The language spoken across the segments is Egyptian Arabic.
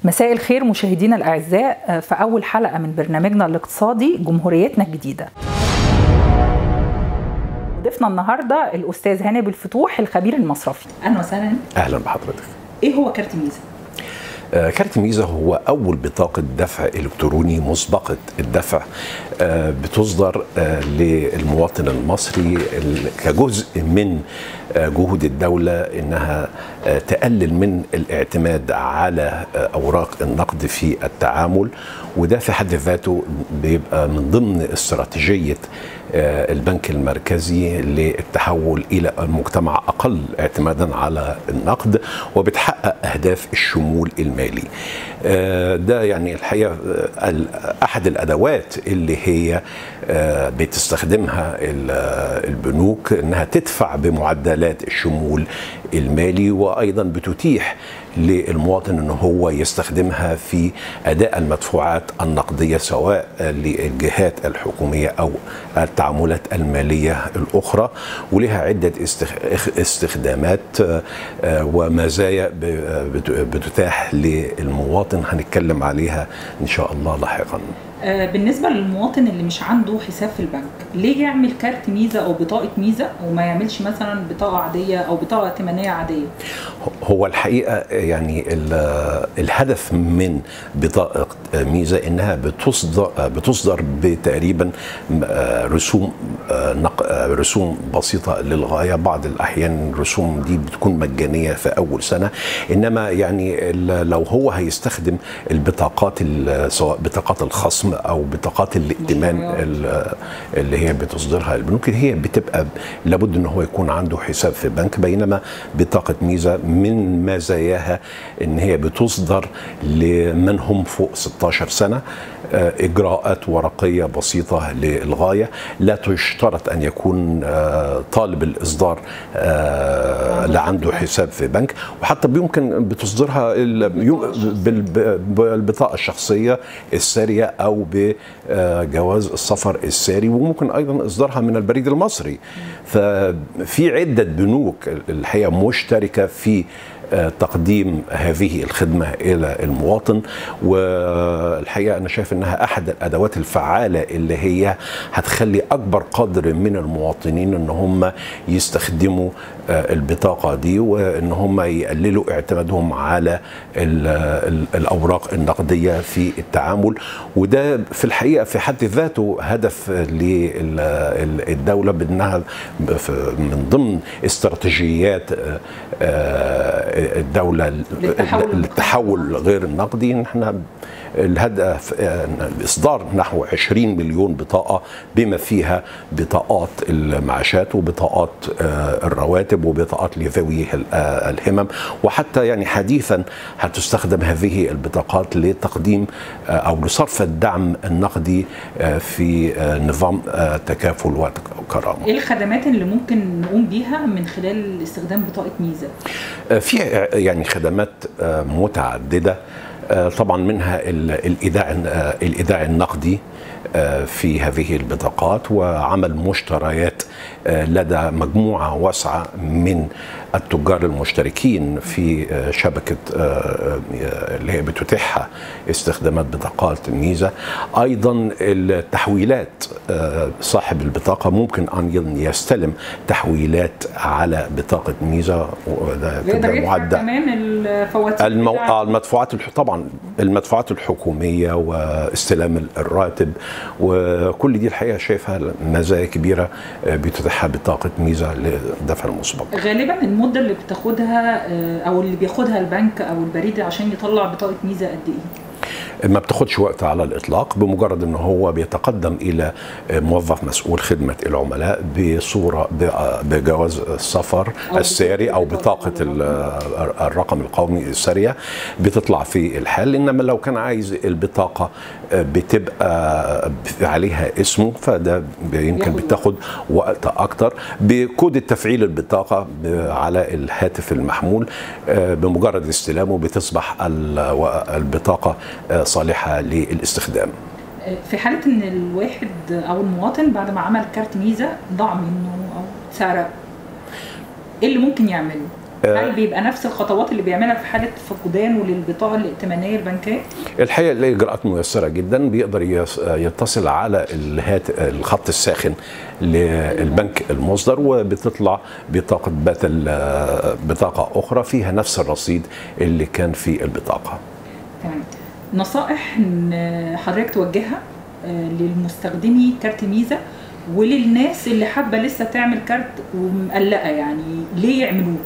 مساء الخير مشاهدينا الاعزاء في اول حلقه من برنامجنا الاقتصادي جمهوريتنا الجديده. ضيفنا النهارده الاستاذ هاني بالفتوح الخبير المصرفي. اهلا وسهلا. اهلا بحضرتك. ايه هو كارت ميزه؟ آه، كارت ميزة هو أول بطاقة دفع إلكتروني مسبقة الدفع آه، بتصدر آه، للمواطن المصري كجزء من جهود الدولة إنها تقلل من الاعتماد على أوراق النقد في التعامل وده في حد ذاته بيبقى من ضمن استراتيجية البنك المركزي للتحول الى مجتمع اقل اعتمادا على النقد وبتحقق اهداف الشمول المالي. ده يعني الحقيقه احد الادوات اللي هي بتستخدمها البنوك انها تدفع بمعدلات الشمول المالي وايضا بتتيح للمواطن ان هو يستخدمها في اداء المدفوعات النقديه سواء للجهات الحكوميه او التعاملات الماليه الاخرى ولها عده استخدامات ومزايا بتتاح للمواطن هنتكلم عليها ان شاء الله لاحقا. بالنسبه للمواطن اللي مش عنده حساب في البنك ليه يعمل كارت ميزه او بطاقه ميزه وما يعملش مثلا بطاقه عاديه او بطاقه ائتمانيه عاديه هو الحقيقه يعني الهدف من بطاقه ميزه انها بتصدر بتصدر بتقريبا رسوم رسوم بسيطه للغايه بعض الاحيان الرسوم دي بتكون مجانيه في اول سنه انما يعني لو هو هيستخدم البطاقات سواء بطاقات الخصم او بطاقات الائتمان اللي هي بتصدرها البنوك هي بتبقى لابد ان هو يكون عنده حساب في بنك بينما بطاقه ميزه من مزاياها ان هي بتصدر لمن هم فوق 16 سنه اجراءات ورقيه بسيطه للغايه لا تشترط ان يكون طالب الاصدار لا عنده حساب في بنك وحتى يمكن بتصدرها بالبطاقه الشخصيه الساريه او بجواز السفر الساري وممكن ايضا اصدارها من البريد المصري ففي عده بنوك الحقيقه مشتركه في تقديم هذه الخدمة إلى المواطن والحقيقة أنا شايف أنها أحد الأدوات الفعالة اللي هي هتخلي أكبر قدر من المواطنين أن هم يستخدموا البطاقة دي وأن هم يقللوا اعتمادهم على الأوراق النقدية في التعامل وده في الحقيقة في حد ذاته هدف للدولة بأنها من ضمن استراتيجيات الدولة للتحول غير النقدي احنا الهدف اصدار نحو 20 مليون بطاقه بما فيها بطاقات المعاشات وبطاقات الرواتب وبطاقات لذوي الهمم وحتى يعني حديثا هتستخدم هذه البطاقات لتقديم او لصرف الدعم النقدي في نظام تكافل وكرامه. ايه الخدمات اللي ممكن نقوم بيها من خلال استخدام بطاقه ميزه؟ في يعني خدمات متعدده طبعا منها الايداع الايداع النقدي في هذه البطاقات وعمل مشتريات لدى مجموعه واسعه من التجار المشتركين في شبكه اللي هي بتتيحها استخدامات بطاقات الميزه ايضا التحويلات صاحب البطاقه ممكن ان يستلم تحويلات على بطاقه ميزه وده معدل كمان الفواتير المو... المدفوعات طبعا المدفوعات الحكوميه واستلام الراتب وكل دي الحقيقه شايفها مزايا كبيره بتتيحها بطاقه ميزه للدفع المسبق غالبا المده اللي بتاخدها او اللي بياخدها البنك او البريد عشان يطلع بطاقه ميزه قد ايه؟ ما بتاخدش وقت على الاطلاق بمجرد ان هو بيتقدم الى موظف مسؤول خدمه العملاء بصوره بجواز السفر الساري او بطاقه الرقم القومي الساريه بتطلع في الحال انما لو كان عايز البطاقه بتبقى عليها اسمه فده يمكن بتاخد وقت اكتر بكود التفعيل البطاقه على الهاتف المحمول بمجرد استلامه بتصبح البطاقه صالحه للاستخدام في حاله ان الواحد او المواطن بعد ما عمل كارت ميزه ضاع منه او اتسرق ايه اللي ممكن يعمله هل بيبقى نفس الخطوات اللي بيعملها في حاله فقدانه للبطاقه الائتمانيه البنكيه؟ الحقيقه الاجراءات ميسره جدا بيقدر يص- يتصل على الهات الخط الساخن للبنك المصدر وبتطلع بطاقه بدل بطاقه اخرى فيها نفس الرصيد اللي كان في البطاقه. تمام نصائح إن حضرتك توجهها آه، للمستخدمي كارت ميزه وللناس اللي حابه لسه تعمل كارت ومقلقه يعني ليه يعملوه؟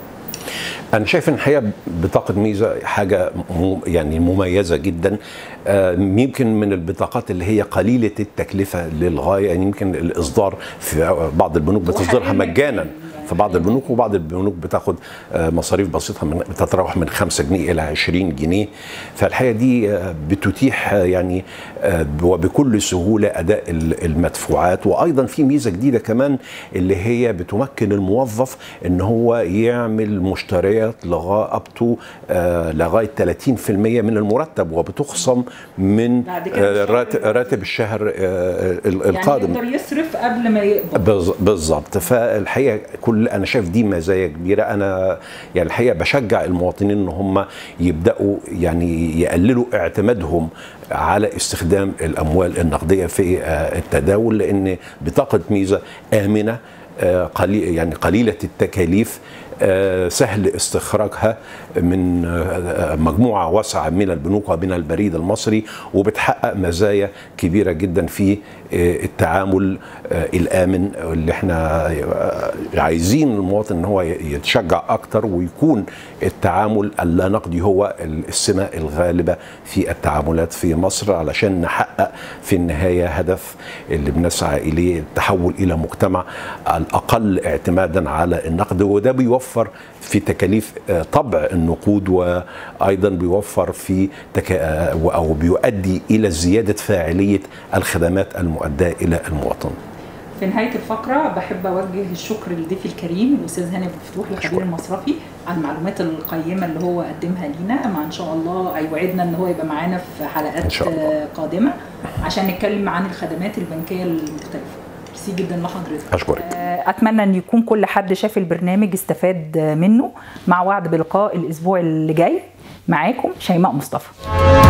انا شايف ان الحقيقه بطاقه ميزه حاجه م- يعني مميزه جدا آه، يمكن من البطاقات اللي هي قليله التكلفه للغايه يعني يمكن الاصدار في بعض البنوك بتصدرها وحالياً مجانا يعني في بعض البنوك وبعض البنوك بتاخد آه، مصاريف بسيطه من بتتراوح من 5 جنيه الى 20 جنيه فالحقيقه دي آه، بتتيح آه، يعني آه، وبكل سهوله اداء ال- المدفوعات وايضا في ميزه جديده كمان اللي هي بتمكن الموظف ان هو يعمل مشتريات لغايه اب تو لغايه 30% من المرتب وبتخصم من بعد كده آه، الشهر رات- راتب الشهر آه، ال- القادم يعني يقدر يصرف قبل ما يقبض بز- بالظبط فالحقيقه كل انا شايف دي مزايا كبيره انا يعني الحقيقه بشجع المواطنين ان هم يبداوا يعني يقللوا اعتمادهم على استخدام الاموال النقديه في آه، التداول لان بطاقه ميزه امنه آه، قليل يعني قليله التكاليف آه، سهل استخراجها من آه، مجموعه واسعه من البنوك ومن البريد المصري وبتحقق مزايا كبيره جدا في آه، التعامل آه، الامن اللي احنا آه، عايزين المواطن ان هو يتشجع اكتر ويكون التعامل اللا نقدي هو السمه الغالبه في التعاملات في مصر علشان نحقق في النهايه هدف اللي بنسعى اليه التحول الى مجتمع الاقل اعتمادا على النقد وده بيوفر في تكاليف آه، طبع النقود وايضا بيوفر في تك... آه، او بيؤدي الى زياده فاعليه الخدمات المؤداه الى المواطن. في نهايه الفقره بحب اوجه الشكر لضيفي الكريم الاستاذ هاني أبو فتوح الخبير أشكرك. المصرفي على المعلومات القيمه اللي هو قدمها لينا مع ان شاء الله يوعدنا ان هو يبقى معانا في حلقات إن شاء الله. آه، قادمه عشان نتكلم عن الخدمات البنكيه المختلفه ميرسي جدا لحضرتك اشكرك. اتمنى ان يكون كل حد شاف البرنامج استفاد منه مع وعد بلقاء الاسبوع اللي جاي معاكم شيماء مصطفى